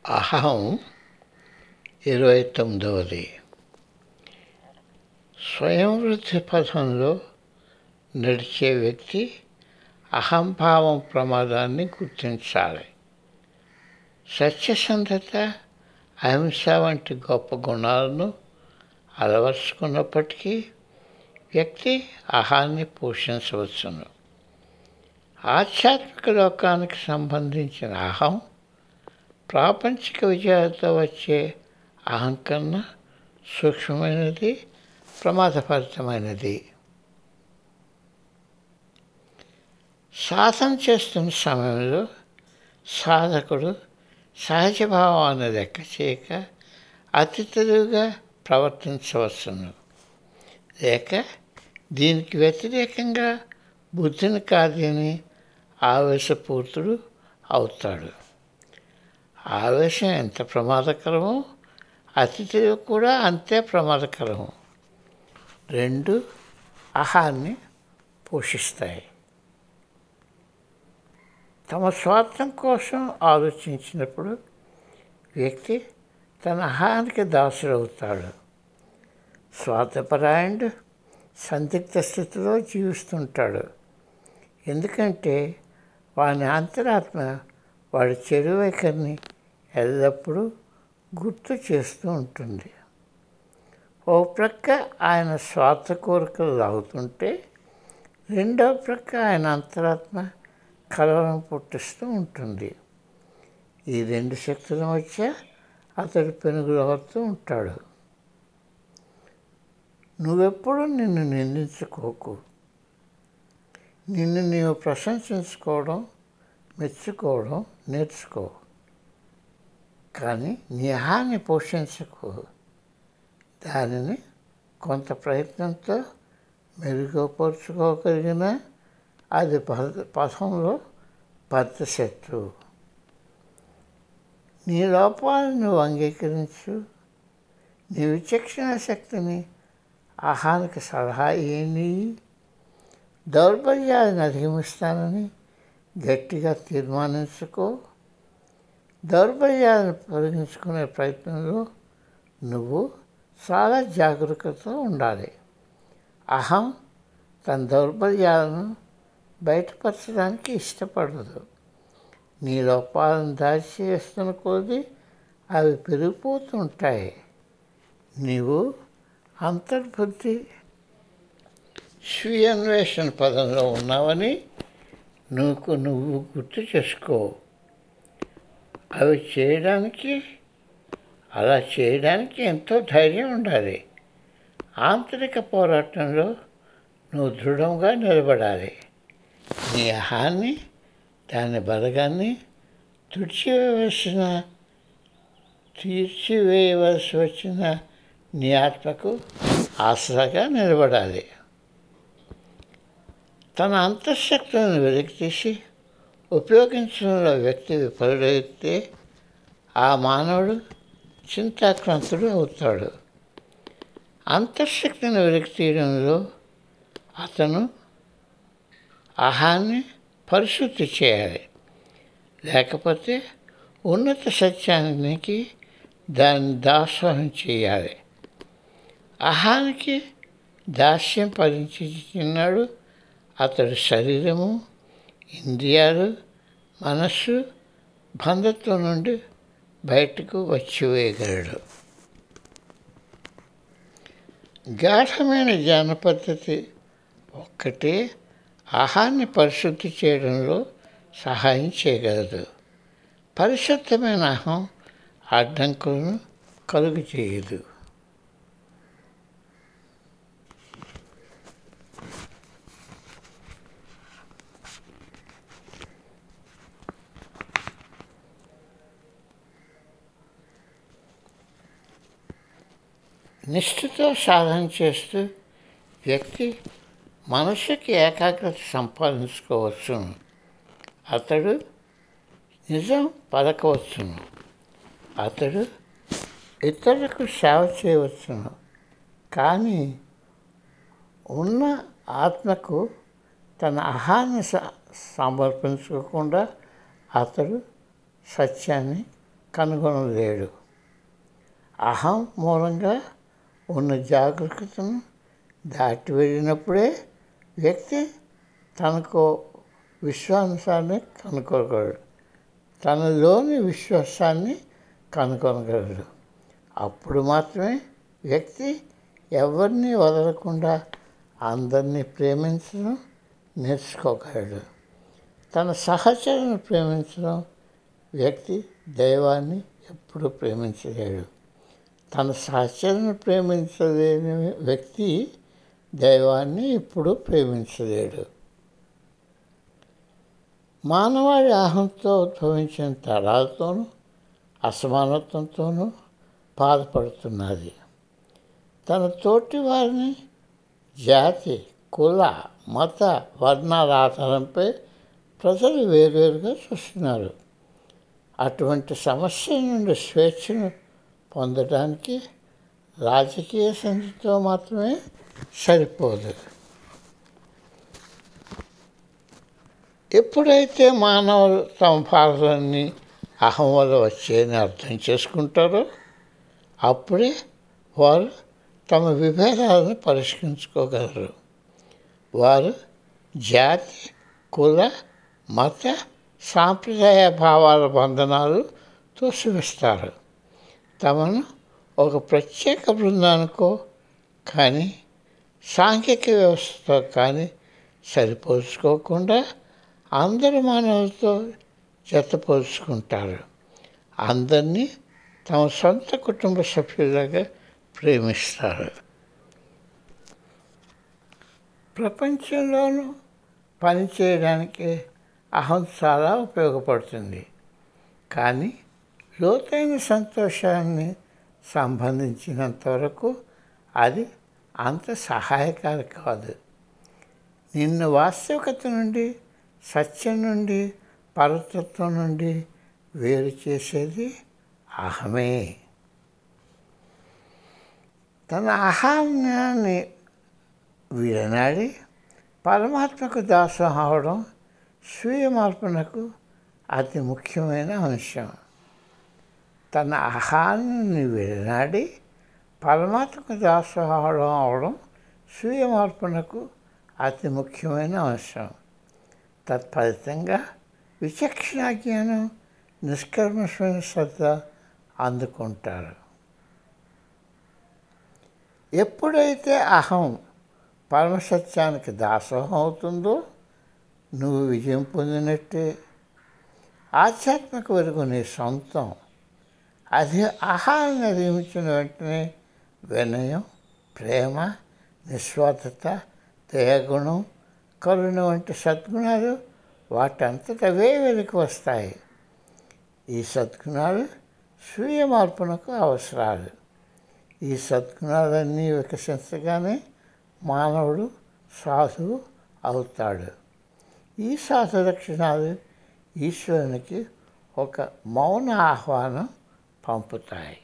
అహం ఇరవై తొమ్మిదవది స్వయం వృద్ధి పథంలో నడిచే వ్యక్తి అహంభావం ప్రమాదాన్ని గుర్తించాలి సత్యసంధత అహింస వంటి గొప్ప గుణాలను అలవర్చుకున్నప్పటికీ వ్యక్తి అహాన్ని పోషించవచ్చును ఆధ్యాత్మిక లోకానికి సంబంధించిన అహం ప్రాపంచిక విజయాలతో వచ్చే అహం కన్నా సూక్ష్మమైనది ప్రమాదభరితమైనది సాధన చేస్తున్న సమయంలో సాధకుడు సహజ భావాన్ని లెక్క చేయక అతి తెలివిగా ప్రవర్తించవచ్చును లేక దీనికి వ్యతిరేకంగా బుద్ధిని కాదని ఆవేశపూర్తుడు అవుతాడు ఆవేశం ఎంత ప్రమాదకరమో అతి తెలివి కూడా అంతే ప్రమాదకరము రెండు అహాన్ని పోషిస్తాయి తమ స్వార్థం కోసం ఆలోచించినప్పుడు వ్యక్తి తన అహానికి దాసుడవుతాడు స్వార్థపరాయణుడు సందిగ్ధ స్థితిలో జీవిస్తుంటాడు ఎందుకంటే వాని అంతరాత్మ వాడి చెడు వైఖరిని ఎల్లప్పుడూ గుర్తు చేస్తూ ఉంటుంది ఓ ప్రక్క ఆయన స్వార్థ కోరికలు లాగుతుంటే రెండో ప్రక్క ఆయన అంతరాత్మ కలవరం పుట్టిస్తూ ఉంటుంది ఈ రెండు శక్తుల మధ్య అతడు పెనుగులవుతూ ఉంటాడు నువ్వెప్పుడు నిన్ను నిందించుకోకు నిన్ను నీవు ప్రశంసించుకోవడం మెచ్చుకోవడం నేర్చుకో కానీ నీ అహాన్ని పోషించకు దానిని కొంత ప్రయత్నంతో మెరుగుపరుచుకోగలిగిన అది పద పథంలో పెద్ద శత్రువు నీ లోపాలను నువ్వు అంగీకరించు నీ విచక్షణ శక్తిని ఆహానికి సలహా ఏని దౌర్బల్యాలను అధిగమిస్తానని గట్టిగా తీర్మానించుకో దౌర్బల్యాలను తొలగించుకునే ప్రయత్నంలో నువ్వు చాలా జాగరూకతతో ఉండాలి అహం తన దౌర్బల్యాలను బయటపరచడానికి ఇష్టపడదు నీ లోపాలను దాచివేస్తున్న కొద్దీ అవి పెరిగిపోతుంటాయి నీవు అంతర్బుద్ధి స్వీయ అన్వేషణ పదంలో ఉన్నావని నువ్వు నువ్వు గుర్తు చేసుకో అవి చేయడానికి అలా చేయడానికి ఎంతో ధైర్యం ఉండాలి ఆంతరిక పోరాటంలో నువ్వు దృఢంగా నిలబడాలి నీ అహాన్ని దాని బలగాన్ని తుడిచివేసిన తీర్చివేయవలసి వచ్చిన నీ ఆత్మకు ఆసరాగా నిలబడాలి తన అంతఃశక్తులను వెలికితీసి ఉపయోగించడంలో వ్యక్తి విఫలుడైతే ఆ మానవుడు చింతాక్రాంతుడు అవుతాడు అంతఃశక్తిని వెలికి తీయడంలో అతను అహాన్ని పరిశుద్ధి చేయాలి లేకపోతే ఉన్నత సత్యానికి దాన్ని దాసోహం చేయాలి అహానికి దాస్యం భరించి తిన్నాడు అతడు శరీరము ఇంద్రియాలు మనస్సు బంధత్వం నుండి బయటకు వచ్చివేయగలడు గాఢమైన జ్ఞాన పద్ధతి ఒక్కటే ఆహాన్ని పరిశుద్ధి చేయడంలో సహాయం చేయగలదు పరిశుద్ధమైన అహం అడ్డంకులను కలుగు చేయదు నిష్ఠతో సాధన చేస్తూ వ్యక్తి మనసుకి ఏకాగ్రత సంపాదించుకోవచ్చును అతడు నిజం పలకవచ్చును అతడు ఇతరులకు సేవ చేయవచ్చును కానీ ఉన్న ఆత్మకు తన అహాన్ని స- సమర్పించుకోకుండా అతడు సత్యాన్ని కనుగొనలేడు అహం మూలంగా ఉన్న జాగరూకతను దాటి వెళ్ళినప్పుడే వ్యక్తి తనకు విశ్వాసాన్ని కనుక్కోగలడు తనలోని విశ్వాసాన్ని కనుగొనగలడు అప్పుడు మాత్రమే వ్యక్తి ఎవరిని వదలకుండా అందరినీ ప్రేమించడం నేర్చుకోగలడు తన సహచరులను ప్రేమించడం వ్యక్తి దైవాన్ని ఎప్పుడు ప్రేమించలేడు తన సహచరులను ప్రేమించలేని వ్యక్తి దైవాన్ని ఇప్పుడు ప్రేమించలేడు మానవాళి అహంతో ఉద్భవించిన తరాలతోనూ అసమానత్వంతోనూ బాధపడుతున్నది తన తోటి వారిని జాతి కుల మత వర్ణాల ఆధారంపై ప్రజలు వేరువేరుగా చూస్తున్నారు అటువంటి సమస్య నుండి స్వేచ్ఛను పొందడానికి రాజకీయ సంధితో మాత్రమే సరిపోదు ఎప్పుడైతే మానవులు తమ బాధలన్నీ అహం వల్ల వచ్చేయని అర్థం చేసుకుంటారో అప్పుడే వారు తమ విభేదాలను పరిష్కరించుకోగలరు వారు జాతి కుల మత సాంప్రదాయ భావాల బంధనాలు తోసివేస్తారు తమను ఒక ప్రత్యేక బృందానికో కానీ సాంఘిక వ్యవస్థతో కానీ సరిపోల్చుకోకుండా అందరు మానవులతో జతపోల్చుకుంటారు అందరినీ తమ సొంత కుటుంబ సభ్యులుగా ప్రేమిస్తారు ప్రపంచంలోనూ పనిచేయడానికి అహం చాలా ఉపయోగపడుతుంది కానీ లోతైన సంతోషాన్ని సంబంధించినంత వరకు అది అంత సహాయకారి కాదు నిన్ను వాస్తవికత నుండి సత్యం నుండి పరతత్వం నుండి వేరు చేసేది అహమే తన అహాన్ని విడనాడి పరమాత్మకు దాసం అవడం స్వీయ మార్పునకు అతి ముఖ్యమైన అంశం తన అహాన్ని విడనాడి పరమాత్మకు దాసం అవడం అవడం స్వీయ మార్పునకు అతి ముఖ్యమైన అంశం తత్ఫలితంగా విచక్షణ జ్ఞానం నిష్కర్మషమైన శ్రద్ధ అందుకుంటారు ఎప్పుడైతే అహం పరమసత్యానికి దాసోహం అవుతుందో నువ్వు విజయం పొందినట్టే ఆధ్యాత్మిక వెలుగు నీ సొంతం అది ఆహారాన్ని నిర్మించిన వెంటనే వినయం ప్రేమ నిస్వార్థత దయగుణం కరుణ వంటి సద్గుణాలు వాటంతట అవే వెలికి వస్తాయి ఈ సద్గుణాలు స్వీయ మార్పునకు అవసరాలు ఈ సద్గుణాలన్నీ వికసించగానే మానవుడు సాధువు అవుతాడు ఈ సాధు లక్షణాలు ఈశ్వరునికి ఒక మౌన ఆహ్వానం పంపుతాయి